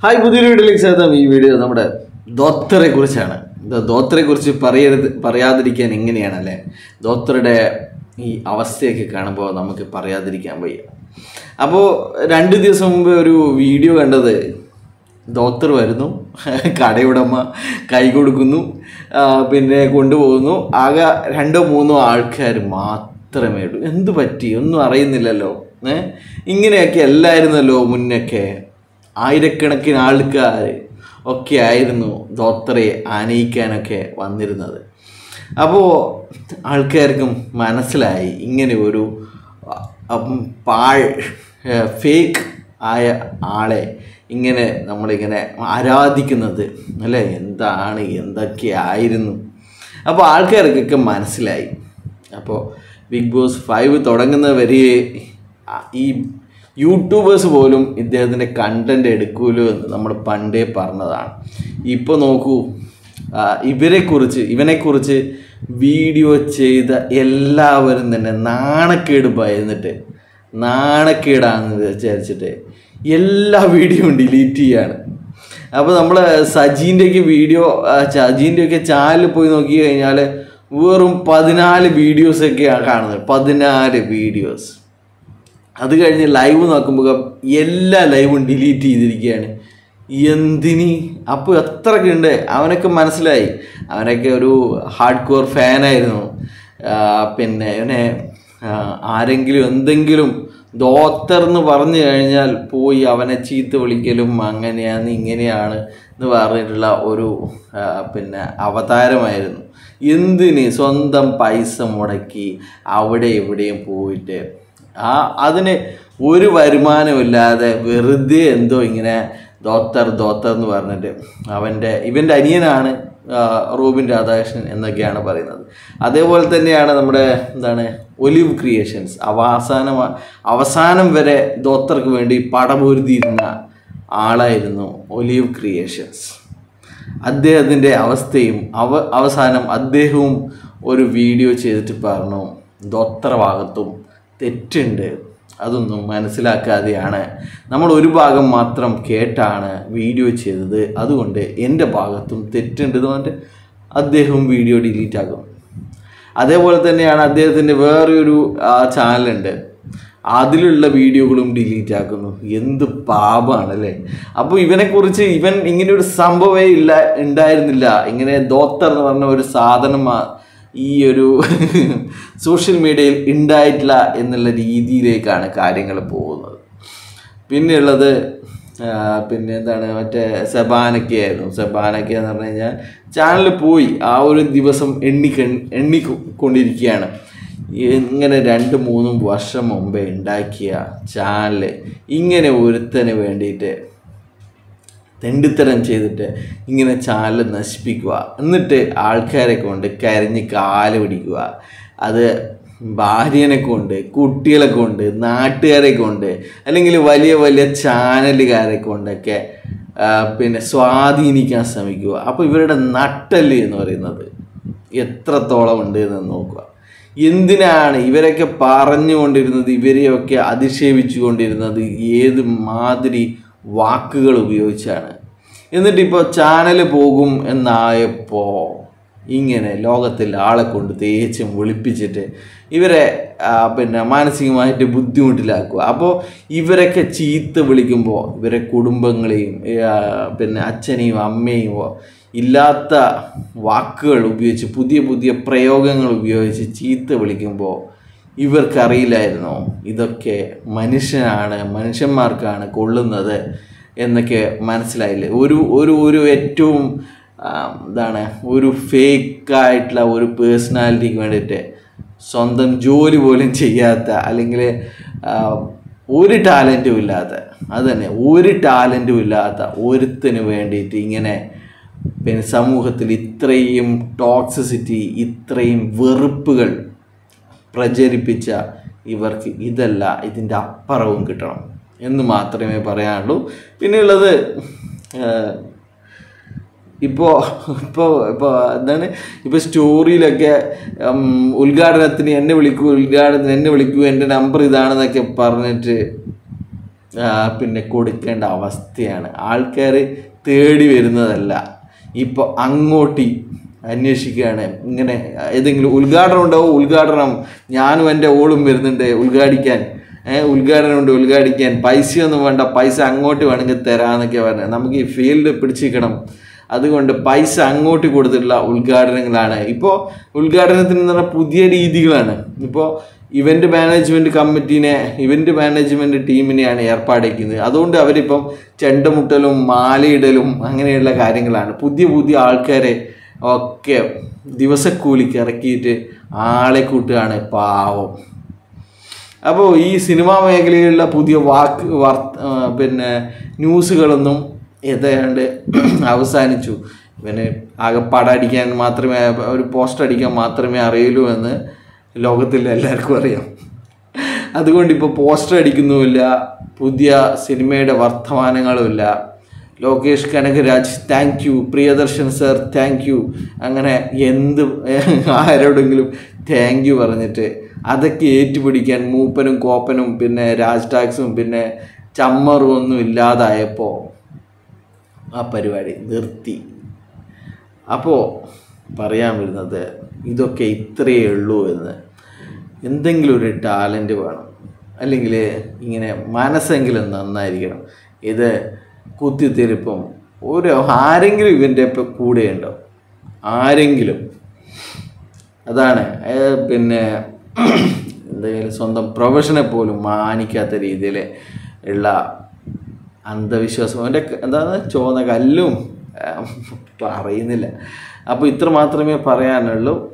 hi പുതിയൊരു വീഡിയോയിലേക്ക് സ്വാഗതം ഈ വീഡിയോ നമ്മുടെ ദോത്തറെ കുറിച്ചാണ് ദോത്തറെ കുറിച്ച് പറയരുത് പറയാതിരിക്കാൻ എങ്ങനെയാണ് അല്ലേ ദോത്തറുടെ ഈ അവസ്ഥയൊക്കെ കാണുമ്പോൾ നമുക്ക് പറയാതിരിക്കാൻ വയ്യ അപ്പോൾ രണ്ട് ദിവസം മുമ്പ് ഒരു വീഡിയോ കണ്ടത് ഡോക്ടർ വരുന്നു കടയുടമ കൈ കൊടുക്കുന്നു ആ, പിന്നെ കൊണ്ടുപോകുന്നു ആകെ രണ്ടോ മൂന്നോ ആൾക്കാർ മാത്രമേ ഉള്ളൂ എന്ത് പറ്റി ഒന്നും അറിയുന്നില്ലല്ലോ ഏ ഇങ്ങനെയൊക്കെ അല്ലായിരുന്നല്ലോ മുന്നൊക്കെ ആയിരക്കണക്കിന് ആൾക്കാർ ഒക്കെ ആയിരുന്നു ഡോക്ടറെ ആനയിക്കാനൊക്കെ വന്നിരുന്നത് അപ്പോൾ ആൾക്കാർക്കും മനസ്സിലായി ഇങ്ങനെ ഒരു അപ്പം പാഴ് ഫേക്ക് ആയ ആളെ ഇങ്ങനെ നമ്മളിങ്ങനെ ആരാധിക്കുന്നത് അല്ലേ എന്താണ് എന്തൊക്കെയായിരുന്നു അപ്പോൾ ആൾക്കാർക്കൊക്കെ മനസ്സിലായി അപ്പോൾ ബിഗ് ബോസ് ഫൈവ് തുടങ്ങുന്നവരെ ഈ യൂട്യൂബേഴ്സ് പോലും ഇദ്ദേഹത്തിൻ്റെ കണ്ടൻറ് എടുക്കൂലോ എന്ന് നമ്മൾ പണ്ടേ പറഞ്ഞതാണ് ഇപ്പോൾ നോക്കൂ ആ, ഇവരെക്കുറിച്ച് ഇവനെക്കുറിച്ച് വീഡിയോ ചെയ്ത എല്ലാവരും തന്നെ നാണക്കേട് ഭയന്നിട്ട് നാണക്കേടാണെന്ന് വിചാരിച്ചിട്ട് എല്ലാ വീഡിയോയും ഡിലീറ്റ് ചെയ്യാണ് അപ്പോൾ നമ്മൾ സജീൻ്റെയൊക്കെ വീഡിയോ സജീൻ്റെയൊക്കെ ചാനലിൽ പോയി നോക്കി കഴിഞ്ഞാൽ വെറും പതിനാല് വീഡിയോസൊക്കെയാണ് കാണുന്നത് പതിനാല് വീഡിയോസ് അത് കഴിഞ്ഞ് ലൈവ് നോക്കുമ്പോൾ എല്ലാ ലൈവും ഡിലീറ്റ് ചെയ്തിരിക്കുകയാണ് എന്തിനി അപ്പോൾ എത്രയൊക്കെ ഉണ്ട് അവനൊക്കെ മനസ്സിലായി അവനൊക്കെ ഒരു ഹാർഡ് കോർ ഫാനായിരുന്നു ആ, പിന്നെ ഇവനെ ആ, ആരെങ്കിലും എന്തെങ്കിലും ദോത്തർ എന്ന് പറഞ്ഞു കഴിഞ്ഞാൽ പോയി അവനെ ചീത്ത വിളിക്കലും അങ്ങനെയാണ് ഇങ്ങനെയാണ് എന്ന് പറഞ്ഞിട്ടുള്ള ഒരു ആ, പിന്നെ അവതാരമായിരുന്നു എന്തിന് സ്വന്തം പൈസ മുടക്കി അവിടെ എവിടെയും പോയിട്ട് ആ അതിന് ഒരു വരുമാനമില്ലാതെ വെറുതെ എന്തോ ഇങ്ങനെ ദോത്തർ ദോത്തർ എന്ന് പറഞ്ഞിട്ട് അവൻ്റെ ഇവൻ്റെ അനിയനാണ് ആ, റോബിൻ രാധാകൃഷ്ണൻ എന്നൊക്കെയാണ് പറയുന്നത് അതേപോലെ തന്നെയാണ് നമ്മുടെ എന്താണ് ഒലിവ് ക്രിയേഷൻസ് അവസാനം അവസാനം വരെ ദോത്തർക്ക് വേണ്ടി പടപൊരുതിയിരുന്ന ആളായിരുന്നു ഒലിവ് ക്രിയേഷൻസ് അദ്ദേഹത്തിൻ്റെ അവസ്ഥയും അവ അവസാനം അദ്ദേഹവും ഒരു വീഡിയോ ചെയ്തിട്ട് പറഞ്ഞു ദോത്ര ഭാഗത്തും തെറ്റുണ്ട് അതൊന്നും മനസ്സിലാക്കാതെയാണ് നമ്മൾ ഒരു ഭാഗം മാത്രം കേട്ടാണ് വീഡിയോ ചെയ്തത് അതുകൊണ്ട് എൻ്റെ ഭാഗത്തും തെറ്റുണ്ട് എന്ന് പറഞ്ഞിട്ട് അദ്ദേഹവും വീഡിയോ ഡിലീറ്റ് ആക്കും അതേപോലെ തന്നെയാണ് അദ്ദേഹത്തിൻ്റെ വേറൊരു ചാനലുണ്ട് അതിലുള്ള വീഡിയോകളും ഡിലീറ്റ് ആക്കുന്നു എന്ത് പാപമാണല്ലേ അപ്പോൾ ഇവനെക്കുറിച്ച് ഇവൻ ഇങ്ങനെ ഒരു സംഭവമേ ഇല്ല ഉണ്ടായിരുന്നില്ല ഇങ്ങനെ ദോത്തർ എന്ന് പറഞ്ഞ ഒരു സാധനം ആ- ഈ ഒരു സോഷ്യൽ മീഡിയയിൽ ഉണ്ടായിട്ടില്ല എന്നുള്ള രീതിയിലേക്കാണ് കാര്യങ്ങൾ പോകുന്നത് പിന്നെയുള്ളത് ആ, പിന്നെ എന്താണ് മറ്റേ സെബാനൊക്കെ ആയിരുന്നു സെബാനൊക്കെ എന്ന് പറഞ്ഞു കഴിഞ്ഞാൽ ചാനൽ പോയി ആ ഒരു ദിവസം എണ്ണി എണ്ണി കൊണ്ടിരിക്കുകയാണ് ഇങ്ങനെ രണ്ട് മൂന്നും വർഷം മുമ്പേ ഉണ്ടാക്കിയ ചാനൽ ഇങ്ങനെ ഒരുത്തന് വേണ്ടിയിട്ട് തെണ്ടിത്തരം ചെയ്തിട്ട് ഇങ്ങനെ ചാനൽ നശിപ്പിക്കുക എന്നിട്ട് ആൾക്കാരെ കൊണ്ട് കരഞ്ഞ് കാല് പിടിക്കുക അത് ഭാര്യനെ കൊണ്ട് കുട്ടികളെ കൊണ്ട് നാട്ടുകാരെ കൊണ്ട് അല്ലെങ്കിൽ വലിയ വലിയ ചാനലുകാരെ കൊണ്ടൊക്കെ ആ, പിന്നെ സ്വാധീനിക്കാൻ ശ്രമിക്കുക അപ്പോൾ ഇവരുടെ നട്ടല് എന്ന് പറയുന്നത് എത്രത്തോളം ഉണ്ട് എന്ന് നോക്കുക എന്തിനാണ് ഇവരൊക്കെ പറഞ്ഞുകൊണ്ടിരുന്നത് ഇവരെയൊക്കെ അധിക്ഷേപിച്ചു കൊണ്ടിരുന്നത് ഏത് മാതിരി വാക്കുകൾ ഉപയോഗിച്ചാണ് എന്നിട്ട് ഇപ്പോൾ ചാനൽ പോകും എന്നായപ്പോൾ ഇങ്ങനെ ലോകത്തിൽ ആളെ കൊണ്ട് തേച്ചും വിളിപ്പിച്ചിട്ട് ഇവരെ ആ, പിന്നെ മാനസികമായിട്ട് ബുദ്ധിമുട്ടിലാക്കുക അപ്പോൾ ഇവരൊക്കെ ചീത്ത വിളിക്കുമ്പോൾ ഇവരെ കുടുംബങ്ങളെയും ആ, പിന്നെ അച്ഛനെയും അമ്മയും ഇല്ലാത്ത വാക്കുകൾ ഉപയോഗിച്ച് പുതിയ പുതിയ പ്രയോഗങ്ങൾ ഉപയോഗിച്ച് ചീത്ത വിളിക്കുമ്പോൾ ഇവർക്കറിയില്ലായിരുന്നോ ഇതൊക്കെ മനുഷ്യനാണ് മനുഷ്യന്മാർക്കാണ് കൊള്ളുന്നത് എന്നൊക്കെ മനസ്സിലായില്ലേ ഒരു ഒരു ഒരു ഏറ്റവും ആ, എന്താണ് ഒരു ഫേക്കായിട്ടുള്ള ഒരു പേഴ്സണാലിറ്റിക്ക് വേണ്ടിയിട്ട് സ്വന്തം ജോലി പോലും ചെയ്യാത്ത അല്ലെങ്കിൽ ആ, ഒരു ടാലൻറ്റും ഇല്ലാത്ത അത് തന്നെ ഒരു ടാലൻറ്റും ഇല്ലാത്ത ഒരുത്തിന് വേണ്ടിയിട്ട് ഇങ്ങനെ പിന്നെ സമൂഹത്തിൽ ഇത്രയും ടോക്സിസിറ്റി ഇത്രയും വെറുപ്പുകൾ പ്രചരിപ്പിച്ച ഇവർക്ക് ഇതല്ല ഇതിൻ്റെ അപ്പുറവും കിട്ടണം എന്ന് മാത്രമേ പറയാനുള്ളൂ പിന്നെയുള്ളത് ഇപ്പോൾ ഇപ്പോൾ ഇപ്പോൾ എന്താണ് ഇപ്പോൾ സ്റ്റോറിയിലൊക്കെ ഉം, ഉദ്ഘാടനത്തിന് എന്നെ വിളിക്കൂ ഉദ്ഘാടനത്തിന് എന്നെ വിളിക്കൂ എൻ്റെ നമ്പർ ഇതാണെന്നൊക്കെ പറഞ്ഞിട്ട് ആ, പിന്നെ കൊടുക്കേണ്ട അവസ്ഥയാണ് ആൾക്കാർ തേടി വരുന്നതല്ല ഇപ്പോൾ അങ്ങോട്ടി അന്വേഷിക്കുകയാണ് ഇങ്ങനെ ഏതെങ്കിലും ഉദ്ഘാടനം ഉണ്ടാവും ഉദ്ഘാടനം ഞാനും എൻ്റെ ഓളും വരുന്നുണ്ട് ഉദ്ഘാടിക്കാൻ ഏഹ് ഉദ്ഘാടനം ഉണ്ട് ഉദ്ഘാടിക്കാൻ പൈസയൊന്നും വേണ്ട പൈസ അങ്ങോട്ട് വേണമെങ്കിൽ തരാമെന്നൊക്കെ പറഞ്ഞത് നമുക്ക് ഈ ഫീൽഡ് പിടിച്ചിരിക്കണം അതുകൊണ്ട് പൈസ അങ്ങോട്ട് കൊടുത്തിട്ടുള്ള ഉദ്ഘാടനങ്ങളാണ് ഇപ്പോൾ ഉദ്ഘാടനത്തിന് എന്ന് പറഞ്ഞാൽ പുതിയ രീതികളാണ് ഇപ്പോൾ ഇവൻ്റ് മാനേജ്മെൻറ്റ് കമ്മിറ്റീനെ ഇവൻ്റ് മാനേജ്മെൻറ്റ് ടീമിനെയാണ് ഏർപ്പാടാക്കുന്നത് അതുകൊണ്ട് അവരിപ്പം ചെണ്ടമുട്ടലും മാലയിടലും അങ്ങനെയുള്ള കാര്യങ്ങളാണ് പുതിയ പുതിയ ആൾക്കാരെ ഒക്കെ ദിവസക്കൂലിക്ക് ഇറക്കിയിട്ട് ആളെ കൂട്ടുകയാണ് പാവം അപ്പോൾ ഈ സിനിമാ മേഖലയിലുള്ള പുതിയ വാക്ക് വാർ ആ, പിന്നെ ന്യൂസുകളൊന്നും ഏതാണ്ട് അവസാനിച്ചു ഇവന് ആകെ പടം അടിക്കാൻ മാത്രമേ ഒരു പോസ്റ്റർ അടിക്കാൻ മാത്രമേ അറിയുള്ളൂ എന്ന് ലോകത്തിൽ എല്ലാവർക്കും അറിയാം അതുകൊണ്ട് ഇപ്പോൾ പോസ്റ്റർ അടിക്കുന്നുമില്ല പുതിയ സിനിമയുടെ വർത്തമാനങ്ങളുമില്ല Lokesh Kanagaraj thank you Priyadarshan sir thank you അങ്ങനെ എന്ത് ആരോടെങ്കിലും താങ്ക് യു പറഞ്ഞിട്ട് അതൊക്കെ ഏറ്റുപിടിക്കാൻ മൂപ്പനും കോപ്പനും പിന്നെ രാജ് ടാക്സും പിന്നെ ചമ്മറും ഒന്നും ഇല്ലാതായപ്പോൾ ആ പരിപാടി നിർത്തി അപ്പോൾ പറയാൻ വരുന്നത് ഇതൊക്കെ ഇത്രയേ ഉള്ളൂ എന്ന് എന്തെങ്കിലും ഒരു ടാലൻറ്റ് വേണം അല്ലെങ്കിൽ ഇങ്ങനെ മനസ്സെങ്കിലും നന്നായിരിക്കണം ഇത് കുത്തിത്തിരിപ്പും ഒരു ആരെങ്കിലും ഇവൻ്റെ ഇപ്പം കൂടെയുണ്ടോ ആരെങ്കിലും അതാണ് ഏ, പിന്നെ എന്തെങ്കിലും സ്വന്തം പ്രൊഫഷനെ പോലും മാനിക്കാത്ത രീതിയിൽ ഉള്ള അന്ധവിശ്വാസം അവൻ്റെ എന്താണ് ചുവന്ന കല്ലും ആ, പറയുന്നില്ല അപ്പോൾ ഇത്ര മാത്രമേ പറയാനുള്ളൂ